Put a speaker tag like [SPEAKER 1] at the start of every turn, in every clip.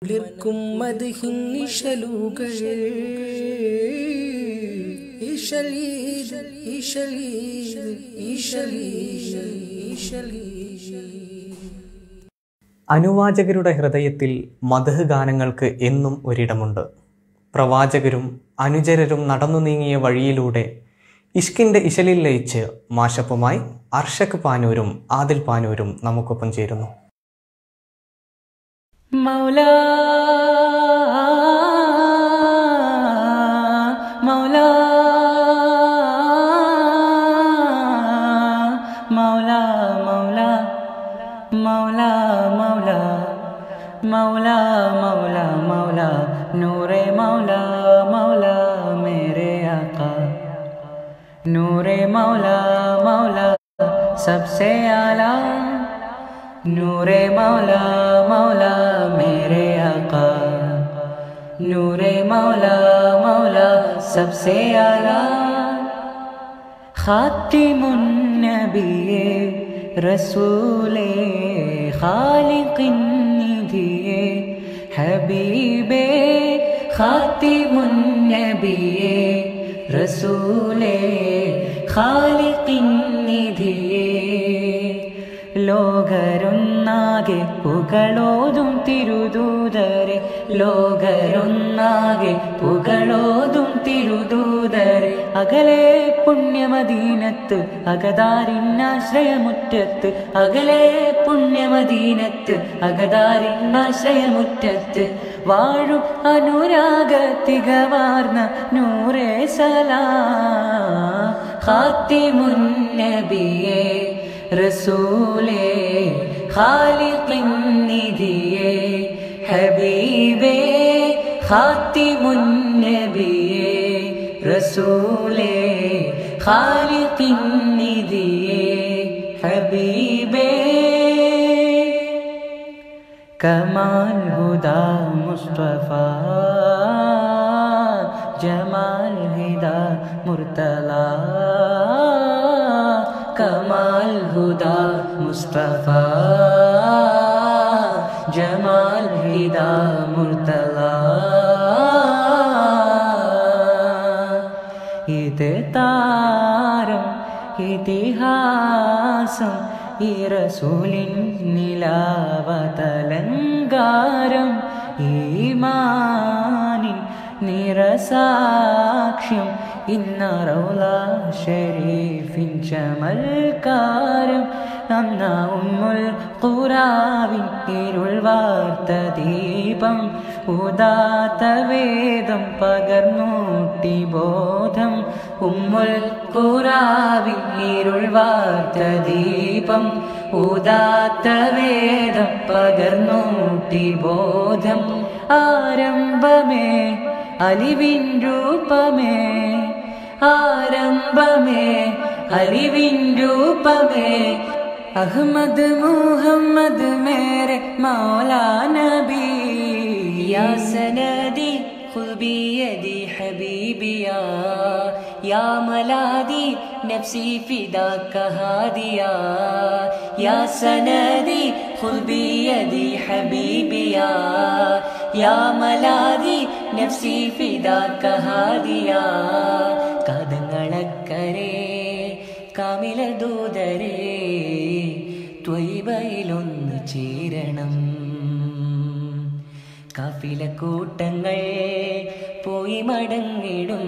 [SPEAKER 1] കുളിർക്കും മതിഹിൻ ഇശലുകൾ ഇശലീത് ഇശലീത് ഇശലീത് ഇശലീത്
[SPEAKER 2] അനുവാചകരുടെ ഹൃദയത്തിൽ മധുഹ് ഗാനങ്ങൾക്ക് എന്നും ഒരിടമുണ്ട് പ്രവാചകരും അനുചരരും നടന്നു നീങ്ങിയ വഴിയിലൂടെ ഇഷ്കിൻ്റെ ഇശലിൽ ലയിച്ച് മാഷപ്പുമായി അർഷക് പാനൂരും ആദിൽ പാനൂരും നമുക്കൊപ്പം ചേരുന്നു
[SPEAKER 3] മൗലാ മൗലാ മൗലാ മൗലാ മൗലാ മൗലാ മൗലാ മൗലാ മൗലാ നൂറെ മൗലാ മൗലാ മേരെ ആका നൂറെ മൗലാ മൗലാ सबसे आला नूरे मौला मौला मेरे आका नूरे मौला मौला सबसे आला ഖാത്തിമുന്നബിയെ റസൂലേ ഖാലിഖിന്നിധിയെ ഹബീബേ ഖാത്തിമുന്നബിയെ റസൂലേ ഖാലിഖിന്നിധിയെ ലോകരൊന്നാകെ പുകളോതും തിരുദൂതരെ ലോകരൊന്നാകെ പുകളോതും തിരുദൂതരെ അകലെ പുണ്യമദീനത്ത് അകതാരിന്നാശ്രയമുറ്റത്ത് അകലെ പുണ്യമദീനത്ത് അകതാരിന്നാശ്രയമുറ്റത്ത് വാഴും അനുരാഗ തികവാർന്ന നൂറേ സലാ ഖാത്തിമുന്നബിയേ റസൂലേ ഖാലിഖിന്നിധിയേ ഹബീബേ ഖാത്തിമുന്നബിയേ റസൂലേ ഖാലിഖിന്നിധിയേ ഹബീബേ കമാൽ ഹുദാ മുസ്തഫ ജമാൽ ഹിദ മുർത്തല കമാൽ ഹുദ മുസ്തഫ ജമാൽ ഹിദ മുർത്തല ഇത് താരം ഇതിഹാസം ഈ റസൂലിൻ നിലാവതലങ്കാരം ഈമാനിൻ നിറസാക്ഷ്യം ഇന്ന റൗല ഷരീഫിൻ ചമൽക്കാരം അന്ന ഉമ്മുൽ ഖുറാവിൻ ഇരുൾ വാർത്ത ദീപം ഉദാത്ത വേദം പകർന്നൂട്ടി ബോധം ഉമ്മുൽ ഖുറാവിൻ ഇരുൾ വാർത്ത ദീപം ഉദാത്ത വേദം പകർന്നൂട്ടി ബോധം ആരംഭമേ അലിവിൻ രൂപമേ ആരംഭമേ അലിവിൻ രൂപമേ അഹമ്മദ് മുഹമ്മദ് മേരെ മൗലാ നബി യാ സനദി خذ بيدي حبيبي يا يا ملاذي نفسي فداك هاديا يا سندي خذ بيدي حبيبي يا يا ملاذي نفسي فداك هاديا കഥങ്ങളക്കരെ കാമില ദൂതരെ ത്വൈബയിലൊന്ന് ചേരണം കപില കൂട്ടങ്ങൾ പോയി മടങ്ങിടും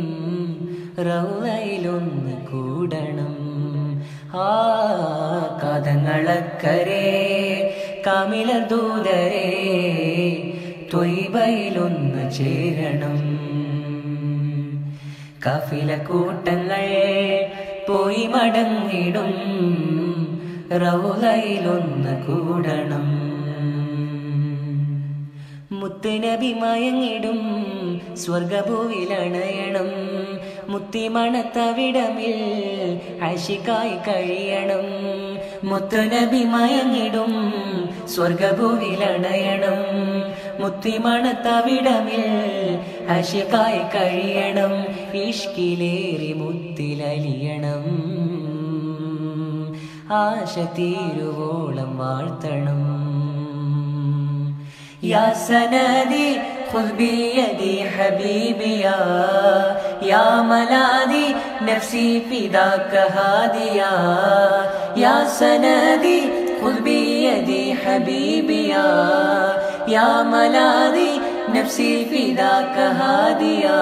[SPEAKER 3] റൗലയിലൊന്ന് കൂടണം ആ കഥങ്ങളക്കരെ കമില ദൂതരെ ത്വൈബയിലൊന്ന് ചേരണം കഫില കൂട്ടങ്ങൾ പോയി മടങ്ങിടും റൗലയിലൊന്ന് കൂടണം മുത്തുനബി മയങ്ങിടും സ്വർഗഭൂവിലണയണം മുത്തിമണത്തവിടമിൽ അഷിക്കായി കഴിയണം മുത്തുനബി മയങ്ങിടും സ്വർഗഭൂവിലണയണം മുത്തിമണത്തവിടമിൽ അഷിക്കായി കഴിയണം ഇഷ്കിലേറി മുത്തിലലിയണം ആശ തീരുവോളം വാഴ്ത്തണം يا سندي خذ بيدي حبيبي يا يا ملاذي نفسي فداك هاديا يا سندي خذ بيدي حبيبي يا يا ملاذي نفسي فداك هاديا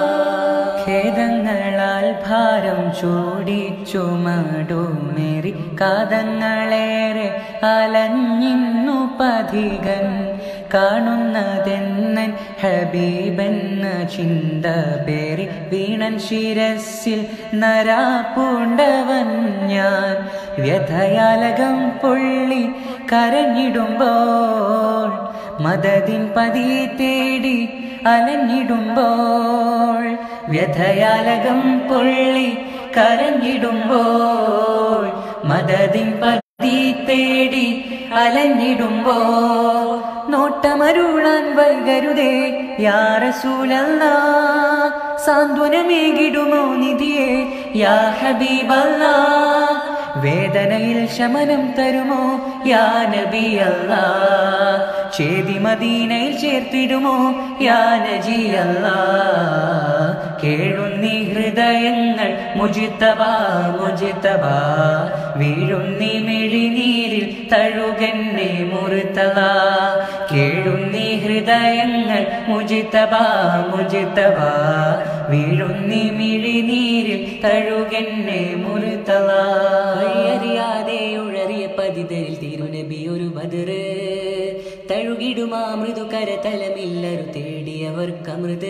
[SPEAKER 3] ഖേദങ്ങളാൽ ഭാരം ചൂടിച്ചു മടുമേറി കാതങ്ങളേറെ അലഞ്ഞിന്നു പതികൻ കാണുന്നതെന്നൻ ഹബീബെന്ന ചിന്ത പേറി വീണൻ ശിരസിൽ നരാപ്പൂണ്ടവൻ ഞാൻ വ്യഥയാലകം പൊള്ളി കരഞ്ഞിടുമ്പോൾ മദതിൻ പതി തേടി അലഞ്ഞിടുമ്പോൾ വ്യഥയാലകം പൊള്ളി കരഞ്ഞിടുമ്പോൾ മദതിൻ പതി തേടി അലഞ്ഞിടുമ്പോ നോട്ടമരുളാൻ വൈകരുതേ യാറസൂലല്ല സാന്ത്വനമേകിടുമോ നിധിയെ യാ ഹബീബല്ല വേദനയിൽ ശമനം തരുമോ യാ നബി അല്ല ചേതി മദീനയിൽ ചേർത്തിടുമോ യാ നജി അല്ല കേഴുന്നി ഹൃദയങ്ങൾ മുജിത്തബ മുജിത്തബ വീഴുന്നി മെഴിനീരിൽ തഴുകന്നെ മുറുത്തല കേഴുന്നി ഹൃദയങ്ങൾ മുജിത്തബ മുജിത്തബ വീഴുന്നി മിഴിനീരിൽ തഴുകന്നെ മുറുത്തല അറിയാതെ ഉഴറിയ പതിതരിൽ തിരുനബി ഒരു ബദറ് തഴുകിടുമാ മൃദു കരതലമില്ലരു തേടിയവർക്കമൃത്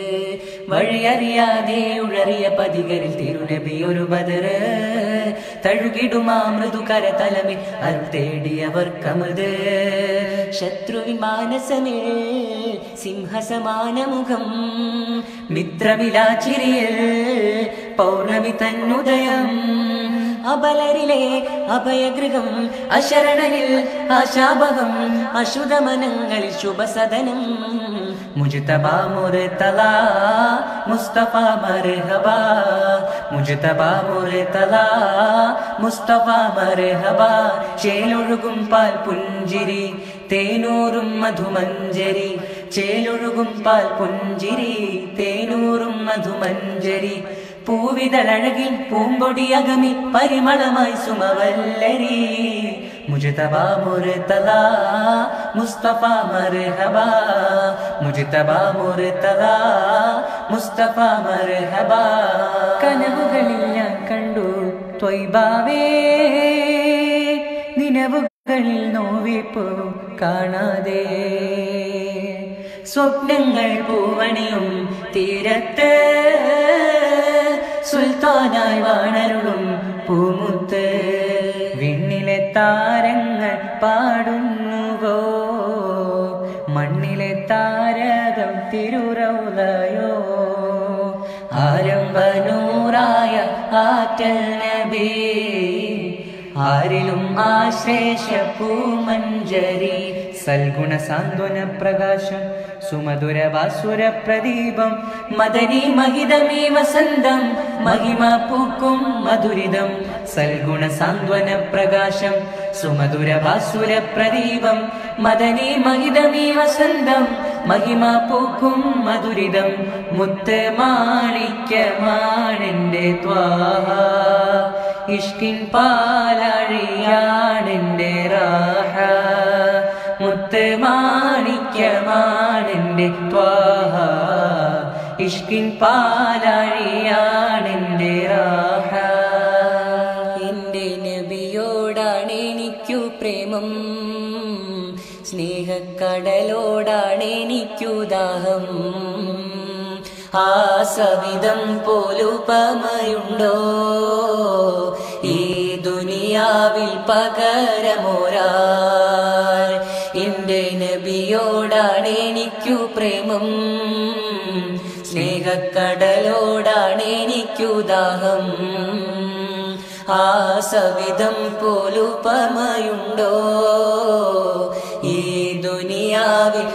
[SPEAKER 3] വഴിയറിയാതെ ഉഴറിയ പതികരിൽ തിരുനബി ഒരു ബദറ് തഴുകിടുമാ മൃദു കരതലമിൽ അരു തേടിയവർക്കമൃത് ശത്രുവിൻ മാനസമിൽ സിംഹസമാന മുഖം മിത്രമിലാചിരിയിൽ പൗർണമി തന്നുദയം അബലരിലെ അഭയഗൃഹം അശരണനിൽ ആശാഭകം അശുദ്ധമനങ്ങളിൽ ശുഭസദനം മുജ്തബ മുർതല മുസ്തഫ മർഹബ മുജ്തബ മുർതല മുസ്തഫ മർഹബ ചേലൊഴുകും പാൽ പുഞ്ചിരി തേനൂറും മധുമഞ്ജരി ചേലൊഴുകും പാൽ പുഞ്ചിരി തേനൂറും മധുമഞ്ജരി പൂവിതഴകിൽ പൂമ്പൊടിയകമി പരിമളമായി സുമവല്ലരി മുജ്തബ മുർതല മുസ്തഫ മർഹബ മുജ്തബ മുർതല മുസ്തഫ മർഹബ കനവുകളിൽ ഞാൻ കണ്ടു ത്വയ്ബാവേ നിലവുകളിൽ നോവിപ്പോ കാണാതെ സ്വപ്നങ്ങൾ പൂവണിയും തീരത്ത് സുൽത്താനായി വാണരുളും പൂമുത്ത് വിണ്ണിലെ താരങ്ങൾ പാടുന്നുവോ മണ്ണിലെ താരകം തിരുറൗലയോ ആരംഭനൂറായ ആറ്റൽ നബി ആരിലും ആശ്ലേഷ പൂമഞ്ജരി സൽഗുണ സാന്ത്വന പ്രകാശം സുമധുര വാസുര പ്രദീപം മദനി മഹിതമീ വസന്തം മഹിമ പൂക്കും മധുരിതം സൽഗുണ സാന്ത്വന പ്രകാശം സുമധുര വാസുര പ്രദീപം മദനി മഹിതമീ വസന്തം മഹിമ പൂക്കും മധുരിതം മുത്ത് മാണിക്യമാണെന്റെ ത്വാഹ ഇഷ്കിൻ പാലഴിയാണെന്റെ റാഹ മുത്ത് മാണിക്യമാണെന്റെ ത്വാഹ ഇഷ്കിൻ പാലഴിയാണെന്റെ റാഹ എന്റെ നബിയോടാണ് എനിക്കു പ്രേമം സ്നേഹക്കടലോടാണ് എനിക്കു ദാഹം ആ സവിധം പോലുപമയുണ്ടോ ഈ ദുനിയാവിൽ പകരമോരാ എന്റെ നബിയോടാണ് എനിക്കു പ്രേമം സ്നേഹക്കടലോടാണ് എനിക്കു ദാഹം ആ സവിധം പോലുപമയുണ്ടോ ഈ ദുനിയാവിൽ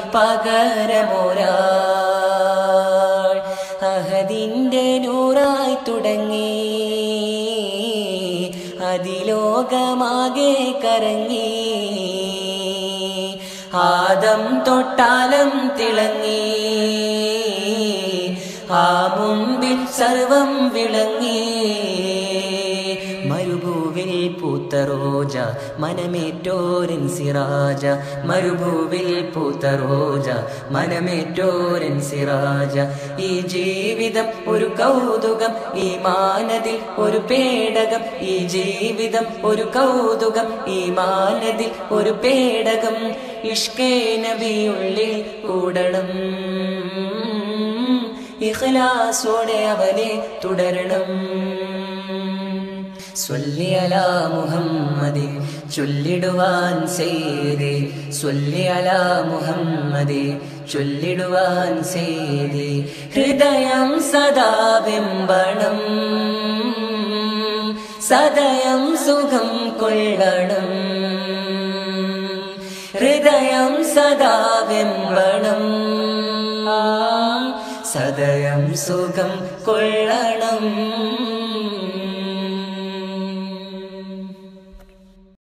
[SPEAKER 3] പകരമൊരാൾ അഹദിന്റെ നൂറായി തുടങ്ങി അതിലോകമാകെ കറങ്ങി ആദം തൊട്ടാലം തിളങ്ങി ആ മുമ്പിൽ സർവം വിളങ്ങി മരുഭൂവിൽ പൂത്ത റോജ മനമേറ്റോരൻ സിറാജ മരുഭൂവിൽ പൂത്ത റോജ മനമേറ്റോരൻ സിറാജ ഈ ജീവിതം ഒരു കൗതുകം ഈ മാനതിൽ ഒരു പേടകം ഈ ജീവിതം ഒരു കൗതുകം ഈ മാനതിൽ ഒരു പേടകം ഇഷ്കേ നബിയുള്ളിൽ കൂടണം ഇഖ്ലാസോടെ അവനെ തുടരണം സ്വല്ലിയല മുഹമ്മദി ചൊല്ലിടുവാൻ സെയ്തി സ്വല്ലിയല മുഹമ്മദി ചൊല്ലിടുവാൻ സെയ്തി ഹൃദയം സദാ വെമ്പണം സദയം സുഖം കൊള്ളണം ഹൃദയം സദാ വെമ്പണം സദയം സുഖം കൊള്ളണം